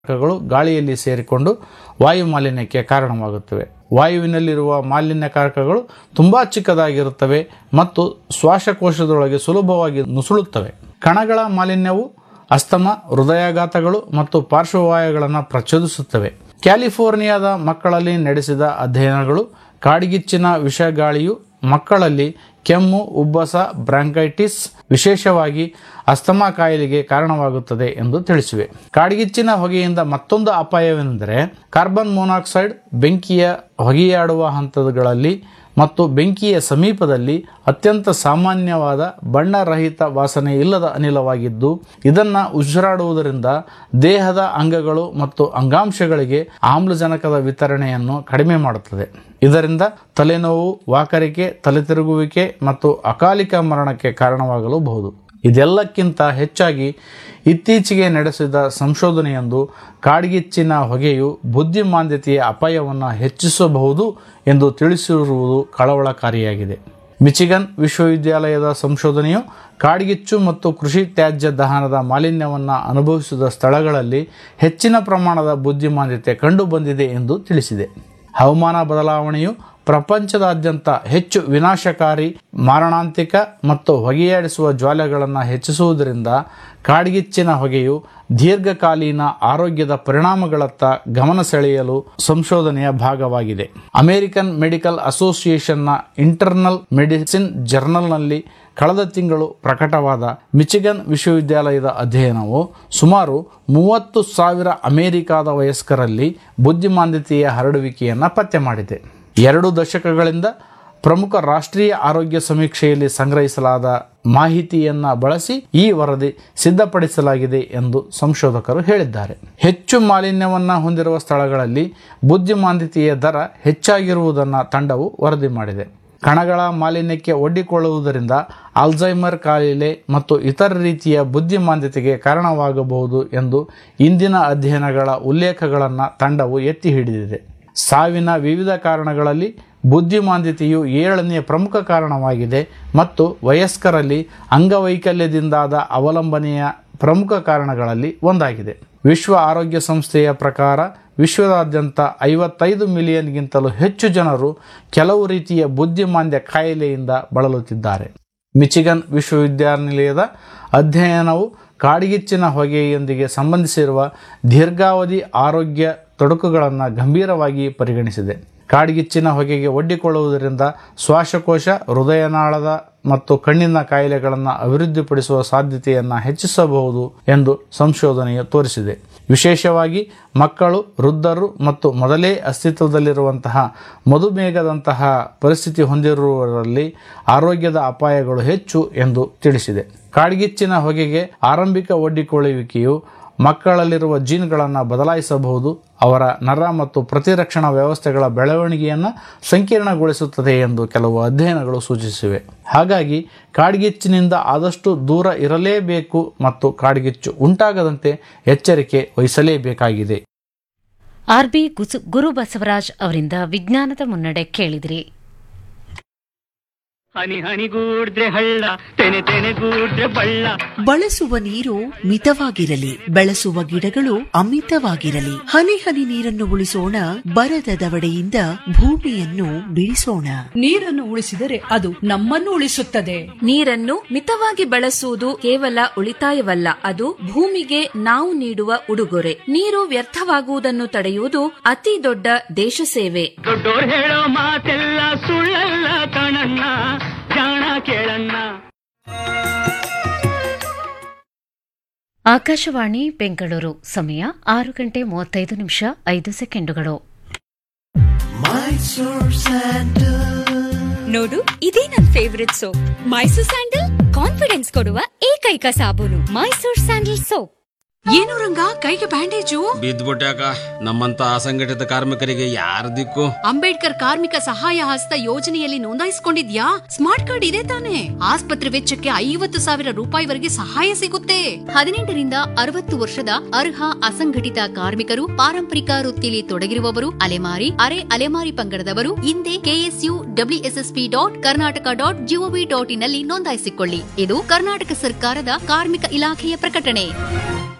ಗಳು ಗಾಳಿಯಲ್ಲಿ ಸೇರಿಕೊಂಡು ವಾಯು ಮಾಲಿನ್ಯಕ್ಕೆ ಕಾರಣವಾಗುತ್ತವೆ ವಾಯುವಿನಲ್ಲಿರುವ ಮಾಲಿನ್ಯಕಾರಕಗಳು ತುಂಬಾ ಚಿಕ್ಕದಾಗಿರುತ್ತವೆ ಮತ್ತು ಶ್ವಾಸಕೋಶದೊಳಗೆ ಸುಲಭವಾಗಿ ನುಸುಳುತ್ತವೆ ಕಣಗಳ ಮಾಲಿನ್ಯವು ಅಸ್ತಮ ಹೃದಯಾಘಾತಗಳು ಮತ್ತು ಪಾರ್ಶ್ವವಾಯುಗಳನ್ನು ಪ್ರಚೋದಿಸುತ್ತವೆ ಕ್ಯಾಲಿಫೋರ್ನಿಯಾದ ಮಕ್ಕಳಲ್ಲಿ ನಡೆಸಿದ ಅಧ್ಯಯನಗಳು ಕಾಡ್ಗಿಚ್ಚಿನ ವಿಷಗಾಳಿಯು ಮಕ್ಕಳಲ್ಲಿ ಕೆಮ್ಮು ಉಬ್ಬಸ ಬ್ರಾಂಕೈಟಿಸ್ ವಿಶೇಷವಾಗಿ ಅಸ್ತಮಾ ಕಾಯಿಲೆಗೆ ಕಾರಣವಾಗುತ್ತದೆ ಎಂದು ತಿಳಿಸಿವೆ ಕಾಡ್ಗಿಚ್ಚಿನ ಹೊಗೆಯಿಂದ ಮತ್ತೊಂದು ಅಪಾಯವೆಂದರೆ ಕಾರ್ಬನ್ ಮೊನಾಕ್ಸೈಡ್ ಬೆಂಕಿಯ ಹೊಗೆಯಾಡುವ ಹಂತಗಳಲ್ಲಿ ಮತ್ತು ಬೆಂಕಿಯ ಸಮೀಪದಲ್ಲಿ ಅತ್ಯಂತ ಸಾಮಾನ್ಯವಾದ ಬಣ್ಣರಹಿತ ವಾಸನೆ ಇಲ್ಲದ ಅನಿಲವಾಗಿದ್ದು ಇದನ್ನ ಉಸಿರಾಡುವುದರಿಂದ ದೇಹದ ಅಂಗಗಳು ಮತ್ತು ಅಂಗಾಂಶಗಳಿಗೆ ಆಮ್ಲಜನಕದ ವಿತರಣೆಯನ್ನು ಕಡಿಮೆ ಮಾಡುತ್ತದೆ ಇದರಿಂದ ತಲೆನೋವು ವಾಕರಿಕೆ ತಲೆತಿರುಗುವಿಕೆ ಮತ್ತು ಅಕಾಲಿಕ ಮರಣಕ್ಕೆ ಕಾರಣವಾಗಲೂಬಹುದು ಇದೆಲ್ಲಕ್ಕಿಂತ ಹೆಚ್ಚಾಗಿ ಇತ್ತೀಚೆಗೆ ನಡೆಸಿದ ಸಂಶೋಧನೆಯೊಂದು ಕಾಡ್ಗಿಚ್ಚಿನ ಹೊಗೆಯು ಬುದ್ಧಿಮಾಂದ್ಯತೆಯ ಅಪಾಯವನ್ನು ಹೆಚ್ಚಿಸಬಹುದು ಎಂದು ತಿಳಿಸಿರುವುದು ಕಳವಳಕಾರಿಯಾಗಿದೆ ಮಿಚಿಗನ್ ವಿಶ್ವವಿದ್ಯಾಲಯದ ಸಂಶೋಧನೆಯು ಕಾಡ್ಗಿಚ್ಚು ಮತ್ತು ಕೃಷಿ ತ್ಯಾಜ್ಯ ದಹನದ ಮಾಲಿನ್ಯವನ್ನು ಅನುಭವಿಸಿದ ಸ್ಥಳಗಳಲ್ಲಿ ಹೆಚ್ಚಿನ ಪ್ರಮಾಣದ ಬುದ್ಧಿಮಾಂದ್ಯತೆ ಕಂಡುಬಂದಿದೆ ಎಂದು ತಿಳಿಸಿದೆ ಹವಾಮಾನ ಬದಲಾವಣೆಯು ಪ್ರಪಂಚದಾದ್ಯಂತ ಹೆಚ್ಚು ವಿನಾಶಕಾರಿ ಮಾರಣಾಂತಿಕ ಮತ್ತು ಹೊಗೆಯಾಡಿಸುವ ಜ್ವಾಲೆಗಳನ್ನು ಹೆಚ್ಚಿಸುವುದರಿಂದ ಕಾಡ್ಗಿಚ್ಚಿನ ಹೊಗೆಯು ದೀರ್ಘಕಾಲೀನ ಆರೋಗ್ಯದ ಪರಿಣಾಮಗಳತ್ತ ಗಮನ ಸೆಳೆಯಲು ಸಂಶೋಧನೆಯ ಭಾಗವಾಗಿದೆ ಅಮೆರಿಕನ್ ಮೆಡಿಕಲ್ ಅಸೋಸಿಯೇಷನ್ನ ಇಂಟರ್ನಲ್ ಮೆಡಿಸಿನ್ ಜರ್ನಲ್ನಲ್ಲಿ ಕಳೆದ ತಿಂಗಳು ಪ್ರಕಟವಾದ ಮಿಚಿಗನ್ ವಿಶ್ವವಿದ್ಯಾಲಯದ ಅಧ್ಯಯನವು ಸುಮಾರು ಮೂವತ್ತು ಸಾವಿರ ಅಮೆರಿಕಾದ ವಯಸ್ಕರಲ್ಲಿ ಬುದ್ಧಿಮಾಂದ್ಯತೆಯ ಹರಡುವಿಕೆಯನ್ನು ಪತ್ತೆ ಮಾಡಿದೆ ಎರಡು ದಶಕಗಳಿಂದ ಪ್ರಮುಖ ರಾಷ್ಟ್ರೀಯ ಆರೋಗ್ಯ ಸಮೀಕ್ಷೆಯಲ್ಲಿ ಸಂಗ್ರಹಿಸಲಾದ ಮಾಹಿತಿಯನ್ನ ಬಳಸಿ ಈ ವರದಿ ಸಿದ್ಧಪಡಿಸಲಾಗಿದೆ ಎಂದು ಸಂಶೋಧಕರು ಹೇಳಿದ್ದಾರೆ ಹೆಚ್ಚು ಮಾಲಿನ್ಯವನ್ನ ಹೊಂದಿರುವ ಸ್ಥಳಗಳಲ್ಲಿ ಬುದ್ಧಿಮಾಂದ್ಯತೆಯ ದರ ಹೆಚ್ಚಾಗಿರುವುದನ್ನು ತಂಡವು ವರದಿ ಮಾಡಿದೆ ಕಣಗಳ ಮಾಲಿನ್ಯಕ್ಕೆ ಒಡ್ಡಿಕೊಳ್ಳುವುದರಿಂದ ಆಲ್ಝೈಮರ್ ಕಾಯಿಲೆ ಮತ್ತು ಇತರ ರೀತಿಯ ಬುದ್ಧಿಮಾಂದ್ಯತೆಗೆ ಕಾರಣವಾಗಬಹುದು ಎಂದು ಇಂದಿನ ಅಧ್ಯಯನಗಳ ಉಲ್ಲೇಖಗಳನ್ನು ತಂಡವು ಎತ್ತಿ ಹಿಡಿದಿದೆ ಸಾವಿನ ವಿವಿಧ ಕಾರಣಗಳಲ್ಲಿ ಬುದ್ಧಿಮಾಂದ್ಯತೆಯು ಏಳನೆಯ ಪ್ರಮುಖ ಕಾರಣವಾಗಿದೆ ಮತ್ತು ವಯಸ್ಕರಲ್ಲಿ ಅಂಗವೈಕಲ್ಯದಿಂದಾದ ಅವಲಂಬನೆಯ ಪ್ರಮುಖ ಕಾರಣಗಳಲ್ಲಿ ಒಂದಾಗಿದೆ ವಿಶ್ವ ಆರೋಗ್ಯ ಸಂಸ್ಥೆಯ ಪ್ರಕಾರ ವಿಶ್ವದಾದ್ಯಂತ ಐವತ್ತೈದು ಮಿಲಿಯನ್ಗಿಂತಲೂ ಹೆಚ್ಚು ಜನರು ಕೆಲವು ರೀತಿಯ ಬುದ್ಧಿಮಾಂದ್ಯ ಕಾಯಿಲೆಯಿಂದ ಬಳಲುತ್ತಿದ್ದಾರೆ ಮಿಚಿಗನ್ ವಿಶ್ವವಿದ್ಯಾನಿಲಯದ ಅಧ್ಯಯನವು ಕಾಡ್ಗಿಚ್ಚಿನ ಹೊಗೆಯೊಂದಿಗೆ ಸಂಬಂಧಿಸಿರುವ ದೀರ್ಘಾವಧಿ ಆರೋಗ್ಯ ತೊಡಕುಗಳನ್ನು ಗಂಭೀರವಾಗಿ ಪರಿಗಣಿಸಿದೆ ಕಾಡ್ಗಿಚ್ಚಿನ ಹೊಗೆಗೆ ಒಡ್ಡಿಕೊಳ್ಳುವುದರಿಂದ ಶ್ವಾಸಕೋಶ ಹೃದಯನಾಳದ ಮತ್ತು ಕಣ್ಣಿನ ಕಾಯಿಲೆಗಳನ್ನು ಅಭಿವೃದ್ಧಿಪಡಿಸುವ ಸಾಧ್ಯತೆಯನ್ನು ಹೆಚ್ಚಿಸಬಹುದು ಎಂದು ಸಂಶೋಧನೆಯು ತೋರಿಸಿದೆ ವಿಶೇಷವಾಗಿ ಮಕ್ಕಳು ವೃದ್ಧರು ಮತ್ತು ಮೊದಲೇ ಅಸ್ತಿತ್ವದಲ್ಲಿರುವಂತಹ ಮಧುಮೇಹದಂತಹ ಪರಿಸ್ಥಿತಿ ಹೊಂದಿರುವವರಲ್ಲಿ ಆರೋಗ್ಯದ ಅಪಾಯಗಳು ಹೆಚ್ಚು ಎಂದು ತಿಳಿಸಿದೆ ಕಾಡ್ಗಿಚ್ಚಿನ ಹೊಗೆಗೆ ಆರಂಭಿಕ ಒಡ್ಡಿಕೊಳ್ಳುವಿಕೆಯು ಮಕ್ಕಳಲ್ಲಿರುವ ಜೀನ್ಗಳನ್ನು ಬದಲಾಯಿಸಬಹುದು ಅವರ ನರ ಮತ್ತು ಪ್ರತಿರಕ್ಷಣಾ ವ್ಯವಸ್ಥೆಗಳ ಬೆಳವಣಿಗೆಯನ್ನು ಸಂಕೀರ್ಣಗೊಳಿಸುತ್ತದೆ ಎಂದು ಕೆಲವು ಅಧ್ಯಯನಗಳು ಸೂಚಿಸಿವೆ ಹಾಗಾಗಿ ಕಾಡ್ಗಿಚ್ಚಿನಿಂದ ಆದಷ್ಟು ದೂರ ಇರಲೇಬೇಕು ಮತ್ತು ಕಾಡ್ಗಿಚ್ಚು ಉಂಟಾಗದಂತೆ ಎಚ್ಚರಿಕೆ ವಹಿಸಲೇಬೇಕಾಗಿದೆ ಆರ್ಬಿ ಗುರು ಬಸವರಾಜ್ ಅವರಿಂದ ವಿಜ್ಞಾನದ ಮುನ್ನಡೆ ಕೇಳಿದ್ರಿ ಹನಿ ಹನಿಗೂಡ್ರೆ ಹಳ್ಳ ತೆನೆ ತೆನೆಗೂಡ್ರೆ ಬಳ್ಳ ಬಳಸುವ ನೀರು ಮಿತವಾಗಿರಲಿ ಬೆಳೆಸುವ ಗಿಡಗಳು ಅಮಿತವಾಗಿರಲಿ ಹನಿ ಹನಿ ನೀರನ್ನು ಉಳಿಸೋಣ ಬರದ ದವಡೆಯಿಂದ ಭೂಮಿಯನ್ನು ಬಿಡಿಸೋಣ ನೀರನ್ನು ಉಳಿಸಿದರೆ ಅದು ನಮ್ಮನ್ನು ಉಳಿಸುತ್ತದೆ ನೀರನ್ನು ಮಿತವಾಗಿ ಬಳಸುವುದು ಕೇವಲ ಉಳಿತಾಯವಲ್ಲ ಅದು ಭೂಮಿಗೆ ನಾವು ನೀಡುವ ಉಡುಗೊರೆ ನೀರು ವ್ಯರ್ಥವಾಗುವುದನ್ನು ತಡೆಯುವುದು ಅತಿ ದೊಡ್ಡ ದೇಶ ಸೇವೆ ದೊಡ್ಡೋರ್ ಹೇಳೋ ಮಾತೆಲ್ಲ ಸುಳ್ಳಲ್ಲ ಕಣಣ್ಣ ಜಾಣ ಕೇಳಣ್ಣ ಆಕಾಶವಾಣಿ ಬೆಂಗಳೂರು ಸಮಯ ಆರು ಗಂಟೆ ಮೂವತ್ತೈದು ನಿಮಿಷ ಐದು ಸೆಕೆಂಡುಗಳು ನೋಡು ಇದೇ ನನ್ favourite soap Mysore sandal confidence ಕೊಡುವ ಏಕೈಕ ಸಾಬೂನು ಮೈಸೂರ್ ಸ್ಯಾಂಡಲ್ ಸೋಪ್ ಏನು ರಂಗ ಕೈಗೆ ಬ್ಯಾಂಡೇಜು ಬಿದ್ದ್ಬಿಟ್ಯಾಕ ನಮ್ಮಂತ ಅಸಂಘಟಿತ ಕಾರ್ಮಿಕರಿಗೆ ಯಾರ ದಿಕ್ಕು ಅಂಬೇಡ್ಕರ್ ಕಾರ್ಮಿಕ ಸಹಾಯ ಹಸ್ತ ಯೋಜನೆಯಲ್ಲಿ ನೋಂದಾಯಿಸಿಕೊಂಡಿದ್ಯಾ ಸ್ಮಾರ್ಟ್ ಕಾರ್ಡ್ ಇದೆ ತಾನೆ ಆಸ್ಪತ್ರೆ ವೆಚ್ಚಕ್ಕೆ ಐವತ್ತು ಸಾವಿರ ರೂಪಾಯಿವರೆಗೆ ಸಹಾಯ ಸಿಗುತ್ತೆ ಹದಿನೆಂಟರಿಂದ ಅರವತ್ತು ವರ್ಷದ ಅರ್ಹ ಅಸಂಘಟಿತ ಕಾರ್ಮಿಕರು ಪಾರಂಪರಿಕ ವೃತ್ತಿಲಿ ತೊಡಗಿರುವವರು ಅಲೆಮಾರಿ ಅರೆ ಅಲೆಮಾರಿ ಪಂಗಡದವರು ಹಿಂದೆ KSU WSSP dot Karnataka dot GOV dot ಇನ್ನಲ್ಲಿ ನೋಂದಾಯಿಸಿಕೊಳ್ಳಿ ಇದು ಕರ್ನಾಟಕ ಸರ್ಕಾರದ ಕಾರ್ಮಿಕ ಇಲಾಖೆಯ ಪ್ರಕಟಣೆ